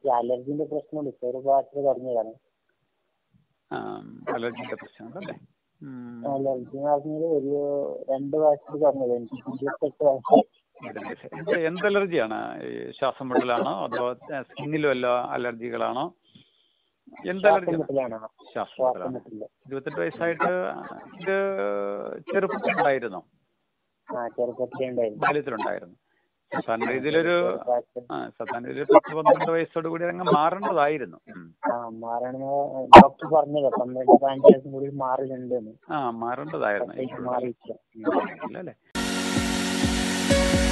ഈ അലർജിന്റെ പ്രശ്നമുണ്ട് ചെറുപ്രായത്തിൽ തുടങ്ങിയതാണ് ആ അലർജിയുടെ പ്രശ്നമുണ്ടല്ലേ ഉം. അലർജി എന്ന് പറഞ്ഞാൽ ഒരു രണ്ട് വയസ്സിൽ തുടങ്ങിയത് എനിക്ക് ഇരുപത്തെട്ട് വയസ്സായി എന്ത് എന്ത് അലർജിയാണ് ഈ ശ്വാസം മുട്ടലാണോ അതോ സ്കിന്നിൽ വല്ല അലർജികളാണോ എന്ത് ശ്വാസം അലർജിയാണ് മുട്ടലാണോ ശ്വാസം ശ്വാസം മുട്ടലാണ് മുട്ടില്ല ഇരുപത്തെട്ട് വയസ്സായിട്ട് ഇത് ചെറുപ്പത്തിലുണ്ടായിരുന്നോ ആ ചെറുപ്പത്തിലുണ്ടായിരുന്നു ബാല്യത്തിലുണ്ടായിരുന്നു സാധാരണ രീതിയിലൊരു ചെറുപ്രായത്തിൽ ആ സാധാരണ രീതിയിൽ പത്ത് പന്ത്രണ്ട് വയസ്സോട് കൂടി അങ്ങ് മാറേണ്ടതായിരുന്നു ഉം. ആ മാറണ ഡോക്ടർ പറഞ്ഞല്ലോ പന്ത്രണ്ട് പതിനഞ്ച് വയസ്സും കൂടി മാറലുണ്ടെന്ന് ആ മാറേണ്ടതായിരുന്നു പ്രത്യേകിച്ച് മാറിയിട്ടില്ല ഇല്ല അല്ലേ